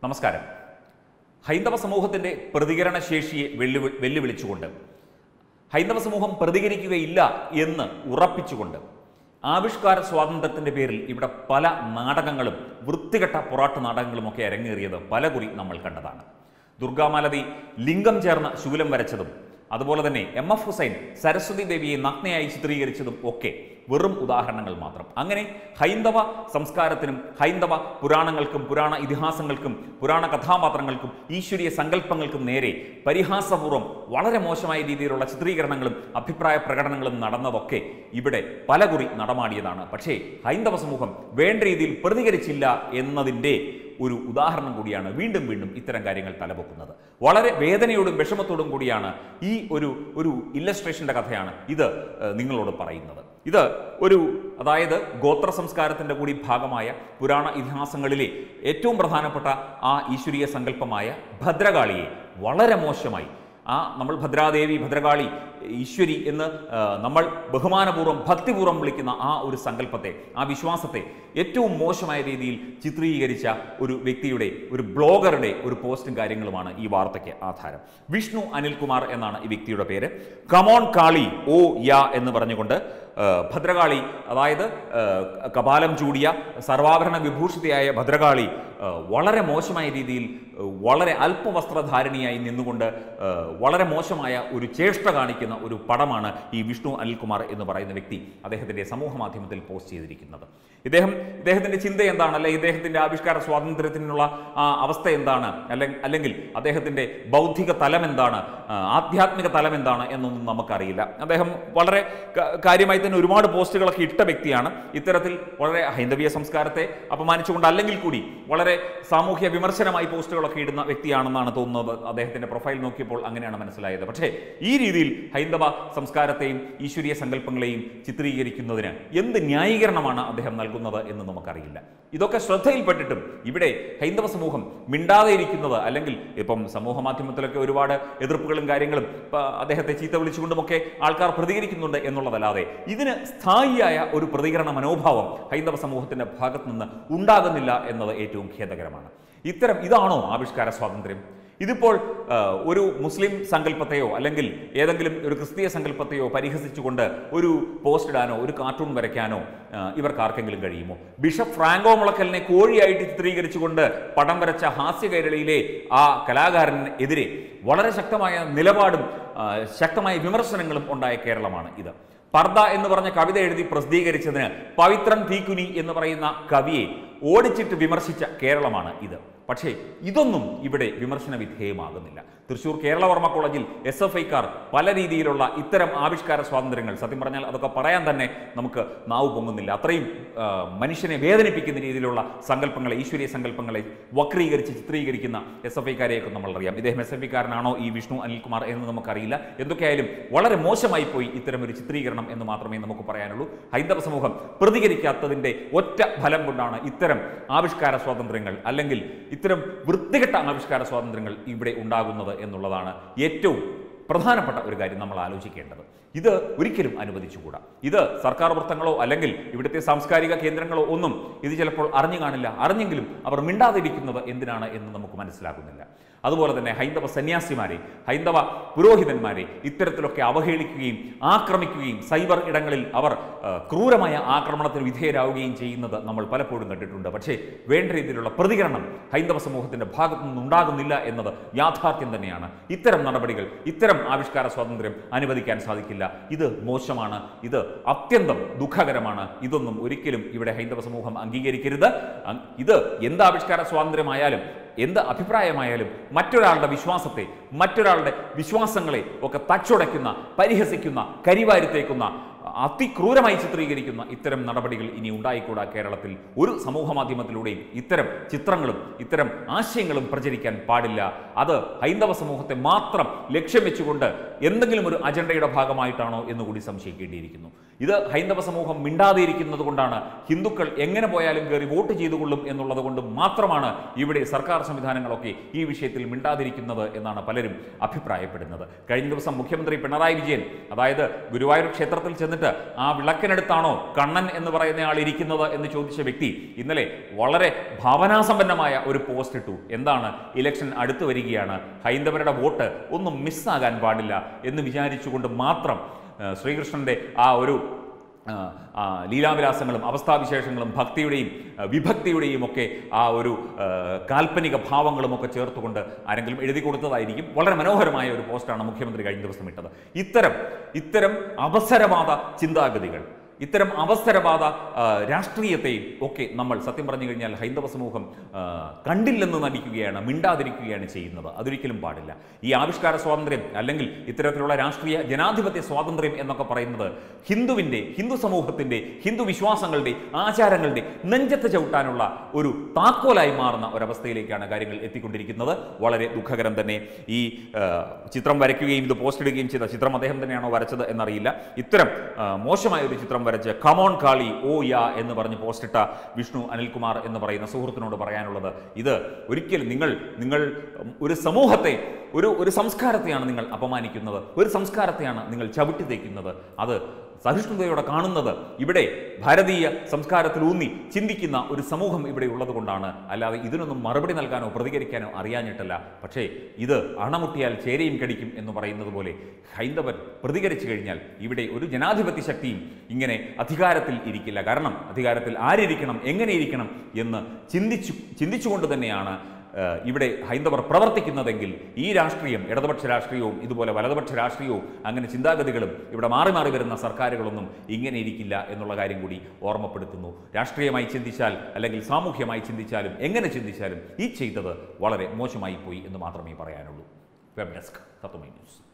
നമസ്കാരം ഹൈന്ദവ സമൂഹത്തിന്റെ പ്രതികരണ ശേഷിയെ വെല്ലു വെല്ലുവിളിച്ചുകൊണ്ട് ഹൈന്ദവ സമൂഹം പ്രതികരിക്കുകയില്ല എന്ന് ഉറപ്പിച്ചുകൊണ്ട് ആവിഷ്കാര സ്വാതന്ത്ര്യത്തിന്റെ പേരിൽ ഇവിടെ പല നാടകങ്ങളും വൃത്തികെട്ട പൊറാട്ട് നാടകങ്ങളും ഒക്കെ അരങ്ങേറിയത് പലകുറി നമ്മൾ കണ്ടതാണ് ദുർഗാമാലതി ലിംഗം ചേർന്ന ശൂലം വരച്ചതും അതുപോലെ തന്നെ എം എഫ് ഹുസൈൻ സരസ്വതി ദേവിയെ നഗ്നയായി ചിത്രീകരിച്ചതും ഒക്കെ വെറും ഉദാഹരണങ്ങൾ മാത്രം അങ്ങനെ ഹൈന്ദവ സംസ്കാരത്തിനും ഹൈന്ദവ പുരാണങ്ങൾക്കും പുരാണ ഇതിഹാസങ്ങൾക്കും പുരാണ കഥാപാത്രങ്ങൾക്കും ഈശ്വരീയ സങ്കല്പങ്ങൾക്കും നേരെ പരിഹാസപൂർവ്വം വളരെ മോശമായ രീതിയിലുള്ള ചിത്രീകരണങ്ങളും അഭിപ്രായ പ്രകടനങ്ങളും നടന്നതൊക്കെ ഇവിടെ പലകുറി നടമാടിയതാണ് പക്ഷേ ഹൈന്ദവ സമൂഹം വേണ്ട രീതിയിൽ പ്രതികരിച്ചില്ല എന്നതിൻ്റെ ഒരു ഉദാഹരണം കൂടിയാണ് വീണ്ടും വീണ്ടും ഇത്തരം കാര്യങ്ങൾ തലപൊക്കുന്നത് വളരെ വേദനയോടും വിഷമത്തോടും കൂടിയാണ് ഈ ഒരു ഒരു ഇല്ലസ്ട്രേഷന്റെ കഥയാണ് ഇത് ഏഹ്, നിങ്ങളോട് പറയുന്നത് ഇത് ഒരു അതായത് ഗോത്ര സംസ്കാരത്തിന്റെ കൂടി ഭാഗമായ പുരാണ ഇതിഹാസങ്ങളിലെ ഏറ്റവും പ്രധാനപ്പെട്ട ആ ഈശ്വരീയ സങ്കല്പമായ ഭദ്രകാളിയെ വളരെ മോശമായി ആ നമ്മൾ ഭദ്രാദേവി ഭദ്രകാളി ഈശ്വരി എന്ന് ആ, നമ്മൾ ബഹുമാനപൂർവ്വം ഭക്തിപൂർവ്വം വിളിക്കുന്ന ആ ഒരു സങ്കല്പത്തെ ആ വിശ്വാസത്തെ ഏറ്റവും മോശമായ രീതിയിൽ ചിത്രീകരിച്ച ഒരു വ്യക്തിയുടെ ഒരു ബ്ലോഗറുടെ ഒരു പോസ്റ്റും കാര്യങ്ങളുമാണ് ഈ വാർത്തയ്ക്ക് ആധാരം വിഷ്ണു അനിൽകുമാർ എന്നാണ് ഈ വ്യക്തിയുടെ പേര് കമോൺ കാളി ഓ യാ എന്ന് പറഞ്ഞുകൊണ്ട് ആ, ഭദ്രകാളി അതായത് ആ, കപാലം ചൂടിയ സർവാഭരണ വിഭൂഷിതയായ ഭദ്രകാളി ആ, വളരെ മോശമായ രീതിയിൽ ആ, വളരെ അല്പവസ്ത്രധാരിണിയായി നിന്നുകൊണ്ട് ആ, വളരെ മോശമായ ഒരു ചേഷ്ട കാണിക്കുന്ന ഒരു പടമാണ് ഈ വിഷ്ണു അനിൽകുമാർ എന്ന് പറയുന്ന വ്യക്തി അദ്ദേഹത്തിന്റെ സമൂഹ മാധ്യമത്തിൽ പോസ്റ്റ് ചെയ്തിരിക്കുന്നത് ഇദ്ദേഹം ഇദ്ദേഹത്തിന്റെ ചിന്ത എന്താണ് അല്ലെങ്കിൽ ഇദ്ദേഹത്തിന്റെ ആവിഷ്കാര സ്വാതന്ത്ര്യത്തിനുള്ള ആ അവസ്ഥ എന്താണ് അല്ലെങ്കിൽ അല്ലെങ്കിൽ അദ്ദേഹത്തിന്റെ ബൗദ്ധിക തലം എന്താണ് ആ, ആധ്യാത്മിക തലം എന്താണ് എന്നൊന്നും നമുക്കറിയില്ല അദ്ദേഹം വളരെ ക- കാര്യമായി തന്നെ ഒരുപാട് പോസ്റ്റുകളൊക്കെ ഇട്ട വ്യക്തിയാണ് ഇത്തരത്തിൽ വളരെ ഹൈന്ദവീയ സംസ്കാരത്തെ അപമാനിച്ചുകൊണ്ട് അല്ലെങ്കിൽ കൂടി വളരെ സാമൂഹ്യ വിമർശനമായി പോസ്റ്റുകളൊക്കെ ഇടുന്ന വ്യക്തിയാണെന്നാണ് തോന്നുന്നത് അദ്ദേഹത്തിന്റെ പ്രൊഫൈൽ നോക്കിയപ്പോൾ അങ്ങനെയാണ് മനസ്സിലായത് പക്ഷേ ഈ രീതിയിൽ ഹൈന്ദവ സംസ്കാരത്തെയും ഈശ്വരീയ സങ്കല്പങ്ങളെയും ചിത്രീകരിക്കുന്നതിന് എന്ത് ന്യായീകരണമാണ് അദ്ദേഹം നൽകുന്നത് എന്ന് നമുക്കറിയില്ല ഇതൊക്കെ ശ്രദ്ധയിൽപ്പെട്ടിട്ടും ഇവിടെ ഹൈന്ദവ സമൂഹം മിണ്ടാതെ ഇരിക്കുന്നത് അല്ലെങ്കിൽ ഇപ്പം സമൂഹ മാധ്യമത്തിലൊക്കെ ഒരുപാട് എതിർപ്പുകളും കാര്യങ്ങളും ഇപ്പൊ അദ്ദേഹത്തെ ചീത്ത വിളിച്ചുകൊണ്ടുമൊക്കെ ആൾക്കാർ പ്രതികരിക്കുന്നുണ്ട് എന്നുള്ളതല്ലാതെ ഇതിന് സ്ഥായിയായ ഒരു പ്രതികരണ മനോഭാവം ഹൈന്ദവ സമൂഹത്തിന്റെ ഭാഗത്ത് നിന്ന് ഉണ്ടാകുന്നില്ല എന്നത് ഏറ്റവും ഖേദകരമാണ് ഇത്തരം ഇതാണോ ആവിഷ്കാര സ്വാതന്ത്ര്യം ഇതിപ്പോൾ ആ, ഒരു മുസ്ലിം സങ്കല്പത്തെയോ അല്ലെങ്കിൽ ഏതെങ്കിലും ഒരു ക്രിസ്തീയ സങ്കല്പത്തെയോ പരിഹസിച്ചുകൊണ്ട് ഒരു പോസ്റ്റ് ഇടാനോ ഒരു കാർട്ടൂൺ വരയ്ക്കാനോ ആ, ഇവർക്ക് ആർക്കെങ്കിലും കഴിയുമോ ബിഷപ്പ് ഫ്രാങ്കോ മുളക്കലിനെ കോഴിയായിട്ട് ചിത്രീകരിച്ചുകൊണ്ട് പടം വരച്ച ഹാസ്യകൈരളിയിലെ ആ കലാകാരനെതിരെ വളരെ ശക്തമായ നിലപാടും ആ, ശക്തമായ വിമർശനങ്ങളും ഉണ്ടായ കേരളമാണ് ഇത് പർദ എന്ന് പറഞ്ഞ കവിത എഴുതി പ്രസിദ്ധീകരിച്ചതിന് പവിത്രൻ തീക്കുനി എന്ന് പറയുന്ന കവിയെ ഓടിച്ചിട്ട് വിമർശിച്ച കേരളമാണ് ഇത് പക്ഷേ ഇതൊന്നും ഇവിടെ വിമർശന വിധേയമാകുന്നില്ല തൃശൂർ കേരളവർമ്മ കോളേജിൽ എസ് എഫ് ഐക്കാർ പല രീതിയിലുള്ള ഇത്തരം ആവിഷ്കാര സ്വാതന്ത്ര്യങ്ങൾ സത്യം പറഞ്ഞാൽ അതൊക്കെ പറയാൻ തന്നെ നമുക്ക് നാവ് പൊങ്ങുന്നില്ല അത്രയും ആ, മനുഷ്യനെ വേദനിപ്പിക്കുന്ന രീതിയിലുള്ള സങ്കല്പങ്ങളെ ഈശ്വരീയ സങ്കല്പങ്ങളെ വക്രീകരിച്ച് ചിത്രീകരിക്കുന്ന എസ് എഫ് ഐക്കാരെയൊക്കെ നമ്മൾ അറിയാം ഇദ്ദേഹം എസ് എഫ് ഐക്കാരനാണോ ഈ വിഷ്ണു അനിൽകുമാർ എന്ന് നമുക്കറിയില്ല എന്തൊക്കെയായാലും വളരെ മോശമായി പോയി ഇത്തരം ഒരു ചിത്രീകരണം എന്ന് മാത്രമേ നമുക്ക് പറയാനുള്ളൂ ഹൈന്ദവ സമൂഹം പ്രതികരിക്കാത്തതിന്റെ ഒറ്റ ഫലം കൊണ്ടാണ് ഇത്തരം ആവിഷ്കാര സ്വാതന്ത്ര്യങ്ങൾ അല്ലെങ്കിൽ ഇത്തരം വൃത്തികെട്ട ആവിഷ്കാര സ്വാതന്ത്ര്യങ്ങൾ ഇവിടെ ഉണ്ടാകുന്നത് എന്നുള്ളതാണ് ഏറ്റവും പ്രധാനപ്പെട്ട ഒരു കാര്യം നമ്മൾ ആലോചിക്കേണ്ടത് ഇത് ഒരിക്കലും അനുവദിച്ചുകൂടാ ഇത് സർക്കാർ വൃത്തങ്ങളോ അല്ലെങ്കിൽ ഇവിടുത്തെ സാംസ്കാരിക കേന്ദ്രങ്ങളോ ഒന്നും ഇത് ചിലപ്പോൾ അറിഞ്ഞു കാണില്ല അറിഞ്ഞെങ്കിലും അവർ മിണ്ടാതിരിക്കുന്നത് എന്തിനാണ് എന്ന് നമുക്ക് മനസ്സിലാകുന്നില്ല അതുപോലെ തന്നെ ഹൈന്ദവ സന്യാസിമാരെ ഹൈന്ദവ പുരോഹിതന്മാരെ ഇത്തരത്തിലൊക്കെ അവഹേളിക്കുകയും ആക്രമിക്കുകയും സൈബർ ഇടങ്ങളിൽ അവർ ആ, ക്രൂരമായ ആക്രമണത്തിന് വിധേയരാവുകയും ചെയ്യുന്നത് നമ്മൾ പലപ്പോഴും കണ്ടിട്ടുണ്ട് പക്ഷേ വേണ്ട രീതിയിലുള്ള പ്രതികരണം ഹൈന്ദവ സമൂഹത്തിന്റെ ഭാഗത്തു നിന്നുണ്ടാകുന്നില്ല എന്നത് യാഥാർത്ഥ്യം തന്നെയാണ് ഇത്തരം നടപടികൾ ഇത്തരം ആവിഷ്കാര സ്വാതന്ത്ര്യം അനുവദിക്കാൻ സാധിക്കില്ല ഇത് മോശമാണ് ഇത് അത്യന്തം ദുഃഖകരമാണ് ഇതൊന്നും ഒരിക്കലും ഇവിടെ ഹൈന്ദവ സമൂഹം അംഗീകരിക്കരുത് അങ് ഇത് എന്ത് ആവിഷ്കാര സ്വാതന്ത്ര്യമായാലും എന്ത് അഭിപ്രായമായാലും മറ്റൊരാളുടെ വിശ്വാസത്തെ മറ്റൊരാളുടെ വിശ്വാസങ്ങളെ ഒക്കെ തച്ചുടയ്ക്കുന്ന പരിഹസിക്കുന്ന കരിവാരിത്തേക്കുന്ന അതിക്രൂരമായി ചിത്രീകരിക്കുന്ന ഇത്തരം നടപടികൾ ഇനി ഉണ്ടായിക്കൂടാ കേരളത്തിൽ ഒരു സമൂഹ മാധ്യമത്തിലൂടെയും ഇത്തരം ചിത്രങ്ങളും ഇത്തരം ആശയങ്ങളും പ്രചരിക്കാൻ പാടില്ല അത് ഹൈന്ദവ സമൂഹത്തെ മാത്രം ലക്ഷ്യം വെച്ചുകൊണ്ട് എന്തെങ്കിലും ഒരു അജണ്ടയുടെ ഭാഗമായിട്ടാണോ എന്ന് കൂടി സംശയിക്കേണ്ടിയിരിക്കുന്നു ഇത് ഹൈന്ദവ സമൂഹം മിണ്ടാതെ ഇരിക്കുന്നത് കൊണ്ടാണ് ഹിന്ദുക്കൾ എങ്ങനെ പോയാലും കയറി വോട്ട് ചെയ്തുകൊള്ളും എന്നുള്ളത് കൊണ്ട് മാത്രമാണ് ഇവിടെ സർക്കാർ സംവിധാനങ്ങളൊക്കെ ഈ വിഷയത്തിൽ മിണ്ടാതിരിക്കുന്നത് എന്നാണ് പലരും അഭിപ്രായപ്പെടുന്നത് കഴിഞ്ഞ ദിവസം മുഖ്യമന്ത്രി പിണറായി വിജയൻ അതായത് ഗുരുവായൂർ ക്ഷേത്രത്തിൽ ചെന്ന് ചെന്നിട്ട് ആ വിളക്കിനടുത്താണോ കണ്ണൻ എന്ന് പറയുന്ന ആൾ ഇരിക്കുന്നത് എന്ന് ചോദിച്ച വ്യക്തി ഇന്നലെ വളരെ ഭാവനാസമ്പന്നമായ ഒരു പോസ്റ്റ് ഇട്ടു എന്താണ് ഇലക്ഷൻ അടുത്തു വരികയാണ് ഹൈന്ദവരുടെ വോട്ട് ഒന്നും മിസ്സാകാൻ പാടില്ല എന്ന് വിചാരിച്ചുകൊണ്ട് മാത്രം ആ, ശ്രീകൃഷ്ണന്റെ ആ ഒരു ആ, ആ, ലീലാവിലാസങ്ങളും അവസ്ഥാവിശേഷങ്ങളും ഭക്തിയുടെയും ആ, വിഭക്തിയുടെയും ഒക്കെ ആ ഒരു ആ, കാൽപ്പനിക ഭാവങ്ങളും ഒക്കെ ചേർത്തുകൊണ്ട് ആരെങ്കിലും എഴുതി കൊടുത്തതായിരിക്കും വളരെ മനോഹരമായ ഒരു പോസ്റ്റാണ് മുഖ്യമന്ത്രി കഴിഞ്ഞ ദിവസം ഇട്ടത് ഇത്തരം ഇത്തരം അവസരവാദ ചിന്താഗതികൾ ഇത്തരം അവസരവാദ ആ, രാഷ്ട്രീയത്തെയും ഒക്കെ നമ്മൾ സത്യം പറഞ്ഞു കഴിഞ്ഞാൽ ഹൈന്ദവ സമൂഹം ആ, കണ്ടില്ലെന്ന് നടിക്കുകയാണ് മിണ്ടാതിരിക്കുകയാണ് ചെയ്യുന്നത് അതൊരിക്കലും പാടില്ല ഈ ആവിഷ്കാര സ്വാതന്ത്ര്യം അല്ലെങ്കിൽ ഇത്തരത്തിലുള്ള രാഷ്ട്രീയ ജനാധിപത്യ സ്വാതന്ത്ര്യം എന്നൊക്കെ പറയുന്നത് ഹിന്ദുവിൻ്റെ ഹിന്ദു സമൂഹത്തിൻ്റെ ഹിന്ദു വിശ്വാസങ്ങളുടെ ആചാരങ്ങളുടെ നെഞ്ചത്ത് ചവിട്ടാനുള്ള ഒരു താക്കോലായി മാറുന്ന ഒരവസ്ഥയിലേക്കാണ് കാര്യങ്ങൾ എത്തിക്കൊണ്ടിരിക്കുന്നത് വളരെ ദുഃഖകരം തന്നെ ഈ ആ, ചിത്രം വരയ്ക്കുകയും ഇത് പോസ്റ്റ് ഇടുകയും ചെയ്ത ചിത്രം അദ്ദേഹം തന്നെയാണോ വരച്ചത് എന്നറിയില്ല ഇത്തരം ആ, മോശമായ ഒരു ചിത്രം വരച്ച് കമോൺ കാളി ഓ യാ എന്ന് പറഞ്ഞ് പോസ്റ്റ് ഇട്ട വിഷ്ണു അനിൽകുമാർ എന്ന് പറയുന്ന സുഹൃത്തിനോട് പറയാനുള്ളത് ഇത് ഒരിക്കലും നിങ്ങൾ നിങ്ങൾ ഉം, ഒരു സമൂഹത്തെ ഒരു ഒരു സംസ്കാരത്തെയാണ് നിങ്ങൾ അപമാനിക്കുന്നത് ഒരു സംസ്കാരത്തെയാണ് നിങ്ങൾ ചവിട്ടി തേക്കുന്നത് അത് സഹിഷ്ണുതയോടെ കാണുന്നത് ഇവിടെ ഭാരതീയ സംസ്കാരത്തിലൂന്നി ചിന്തിക്കുന്ന ഒരു സമൂഹം ഇവിടെ ഉള്ളത് കൊണ്ടാണ് അല്ലാതെ ഇതിനൊന്നും മറുപടി നൽകാനോ പ്രതികരിക്കാനോ അറിയാഞ്ഞിട്ടല്ല പക്ഷേ ഇത് അണമുട്ടിയാൽ ചേരയും കടിക്കും എന്ന് പറയുന്നത് പോലെ ഹൈന്ദവൻ പ്രതികരിച്ചു കഴിഞ്ഞാൽ ഇവിടെ ഒരു ജനാധിപത്യ ശക്തിയും ഇങ്ങനെ അധികാരത്തിൽ ഇരിക്കില്ല കാരണം അധികാരത്തിൽ ആരിരിക്കണം എങ്ങനെ ഇരിക്കണം എന്ന് ചിന്തിച്ചു ചിന്തിച്ചുകൊണ്ട് തന്നെയാണ് ഏഹ് ഇവിടെ ഹൈന്ദവർ പ്രവർത്തിക്കുന്നതെങ്കിൽ ഈ രാഷ്ട്രീയം ഇടതുപക്ഷ രാഷ്ട്രീയവും ഇതുപോലെ വലതുപക്ഷ രാഷ്ട്രീയവും അങ്ങനെ ചിന്താഗതികളും ഇവിടെ മാറി മാറി വരുന്ന സർക്കാരുകളൊന്നും ഇങ്ങനെ ഇരിക്കില്ല എന്നുള്ള കാര്യം കൂടി ഓർമ്മപ്പെടുത്തുന്നു രാഷ്ട്രീയമായി ചിന്തിച്ചാൽ അല്ലെങ്കിൽ സാമൂഹ്യമായി ചിന്തിച്ചാലും എങ്ങനെ ചിന്തിച്ചാലും ഈ ചെയ്തത് വളരെ മോശമായി പോയി എന്ന് മാത്രമേ പറയാനുള്ളൂ വെബ് ഡെസ്ക് തത്വമൈ ന്യൂസ്